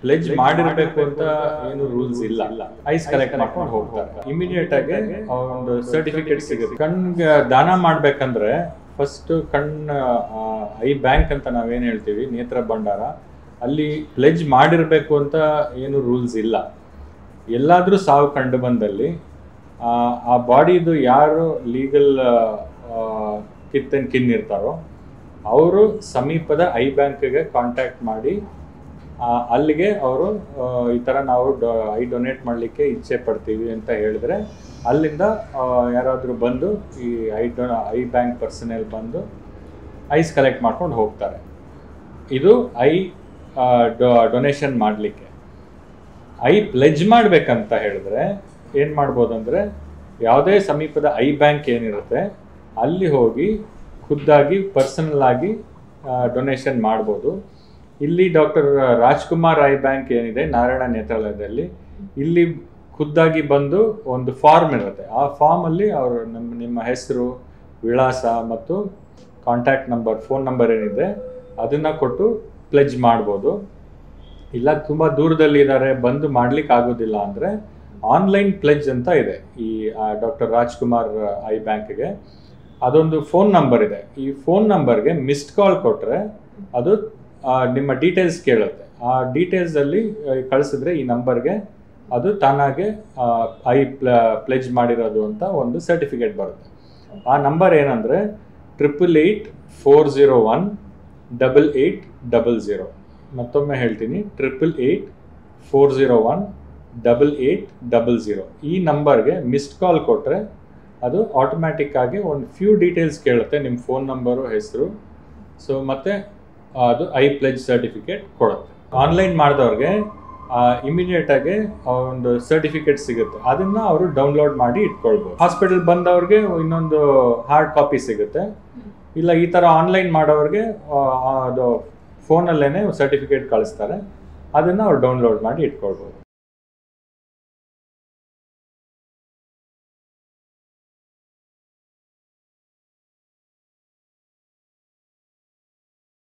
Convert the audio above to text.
pledge ಮಾಡಿರ್ಬೇಕು ಅಂತ ಏನು ರೂಲ್ಸ್ ಇಲ್ಲ ಐಸ್ ಕಲೆಕ್ಟ್ ಮಾಡ್ಕೊಂಡು ಹೋಗ್ತಾರೆ ಇಮಿಡಿಯೇಟ್ ಆಗಿ ಒಂದು ಸರ್ಟಿಫಿಕೇಟ್ ಸಿಗುತ್ತೆ ಕಣ್ಗೆ ದಾನ ಮಾಡ್ಬೇಕಂದ್ರೆ ಫಸ್ಟ್ ಕಣ್ಣು ಐ ಬ್ಯಾಂಕ್ ಅಂತ ನಾವೇನ್ ಹೇಳ್ತೀವಿ ನೇತ್ರ ಭಂಡಾರ ಅಲ್ಲಿ ಪ್ಲೆಜ್ ಮಾಡಿರ್ಬೇಕು ಅಂತ ಏನು ರೂಲ್ಸ್ ಇಲ್ಲ ಎಲ್ಲಾದ್ರೂ ಸಾವು ಕಂಡು ಬಂದಲ್ಲಿ ಆ, ಆ ಬಾಡಿದು ಯಾರು ಲೀಗಲ್ ಕಿತ್ತನ್ ಕಿನ್ ಇರ್ತಾರೋ ಅವರು ಸಮೀಪದ ಐ ಬ್ಯಾಂಕ್ಗೆ ಕಾಂಟ್ಯಾಕ್ಟ್ ಮಾಡಿ ಆ, ಅಲ್ಲಿಗೆ ಅವರು ಈ ಥರ ನಾವು ಐ ಡೊನೇಟ್ ಮಾಡಲಿಕ್ಕೆ ಇಚ್ಛೆ ಪಡ್ತೀವಿ ಅಂತ ಹೇಳಿದ್ರೆ ಅಲ್ಲಿಂದ ಯಾರಾದರೂ ಬಂದು ಈ ಐ ಡೊ ಐ ಬ್ಯಾಂಕ್ ಪರ್ಸನಲ್ ಬಂದು ಐಸ್ ಕಲೆಕ್ಟ್ ಮಾಡ್ಕೊಂಡು ಹೋಗ್ತಾರೆ ಇದು ಐ ಡೊನೇಷನ್ ಮಾಡಲಿಕ್ಕೆ ಐ ಪ್ಲೆಜ್ ಮಾಡ್ಬೇಕಂತ ಹೇಳಿದ್ರೆ ಏನು ಮಾಡ್ಬೋದು ಅಂದರೆ ಯಾವುದೇ ಸಮೀಪದ ಐ ಬ್ಯಾಂಕ್ ಏನಿರುತ್ತೆ ಅಲ್ಲಿ ಹೋಗಿ ಖುದ್ದಾಗಿ ಪರ್ಸನಲ್ ಆಗಿ ಡೊನೇಷನ್ ಮಾಡ್ಬೋದು ಇಲ್ಲಿ ಡಾಕ್ಟರ್ ರಾಜ್ಕುಮಾರ್ ಐ ಬ್ಯಾಂಕ್ ಏನಿದೆ ನಾರಾಯಣ ನೇತ್ರಾಲಯದಲ್ಲಿ ಇಲ್ಲಿ ಖುದ್ದಾಗಿ ಬಂದು ಒಂದು ಫಾರ್ಮ್ ಇರುತ್ತೆ ಆ ಫಾರ್ಮಲ್ಲಿ ಅವರು ನಮ್ಮ ನಿಮ್ಮ ಹೆಸರು ವಿಳಾಸ ಮತ್ತು ಕಾಂಟ್ಯಾಕ್ಟ್ ನಂಬರ್ ಫೋನ್ ನಂಬರ್ ಏನಿದೆ ಅದನ್ನು ಕೊಟ್ಟು ಪ್ಲೆಜ್ ಮಾಡ್ಬೋದು ಇಲ್ಲ ತುಂಬ ದೂರದಲ್ಲಿ ಇದ್ದಾರೆ ಬಂದು ಮಾಡ್ಲಿಕ್ಕೆ ಆಗೋದಿಲ್ಲ ಅಂದರೆ ಆನ್ಲೈನ್ ಪ್ಲೆಜ್ ಅಂತ ಇದೆ ಈ ಡಾಕ್ಟರ್ ರಾಜ್ಕುಮಾರ್ ಐ ಬ್ಯಾಂಕ್ಗೆ ಅದೊಂದು ಫೋನ್ ನಂಬರ್ ಇದೆ ಈ ಫೋನ್ ನಂಬರ್ಗೆ ಮಿಸ್ಡ್ ಕಾಲ್ ಕೊಟ್ಟರೆ ಅದು ಆ, ನಿಮ್ಮ ಡೀಟೇಲ್ಸ್ ಕೇಳುತ್ತೆ ಆ ಡೀಟೇಲ್ಸಲ್ಲಿ ಕಳಿಸಿದ್ರೆ ಈ ನಂಬರ್ಗೆ ಅದು ತಾನಾಗೆ ಐ ಪ್ಲೆಜ್ ಮಾಡಿರೋದು ಅಂತ ಒಂದು ಸರ್ಟಿಫಿಕೇಟ್ ಬರುತ್ತೆ ಆ ನಂಬರ್ ಏನಂದರೆ triple eight four zero one double eight double zero ಮತ್ತೊಮ್ಮೆ ಹೇಳ್ತೀನಿ triple eight four zero one double eight double zero ಈ ನಂಬರ್ಗೆ ಮಿಸ್ಡ್ ಕಾಲ್ ಕೊಟ್ಟರೆ ಅದು ಆಟೋಮ್ಯಾಟಿಕ್ ಆಗಿ ಒಂದು ಫ್ಯೂ ಡೀಟೇಲ್ಸ್ ಕೇಳುತ್ತೆ ನಿಮ್ಮ ಫೋನ್ ನಂಬರು ಹೆಸರು ಸೊ ಮತ್ತೆ ಅದು ಐ ಪ್ಲೆಜ್ ಸರ್ಟಿಫಿಕೇಟ್ ಕೊಡುತ್ತೆ ಆನ್ಲೈನ್ ಮಾಡಿದವ್ರಿಗೆ ಇಮಿಡಿಯೇಟ್ ಆಗಿ ಒಂದು ಸರ್ಟಿಫಿಕೇಟ್ ಸಿಗುತ್ತೆ ಅದನ್ನ ಅವರು ಡೌನ್ಲೋಡ್ ಮಾಡಿ ಇಟ್ಕೊಳ್ಬೋದು ಹಾಸ್ಪಿಟಲ್ ಬಂದವ್ರಿಗೆ ಇನ್ನೊಂದು ಹಾರ್ಡ್ ಕಾಪಿ ಸಿಗುತ್ತೆ ಇಲ್ಲ ಈ ಥರ ಆನ್ಲೈನ್ ಮಾಡೋರಿಗೆ ಆ, ಅದು ಫೋನಲ್ಲೇ ಸರ್ಟಿಫಿಕೇಟ್ ಕಳಿಸ್ತಾರೆ ಅದನ್ನು ಅವ್ರು ಡೌನ್ಲೋಡ್ ಮಾಡಿ ಇಟ್ಕೊಳ್ಬೋದು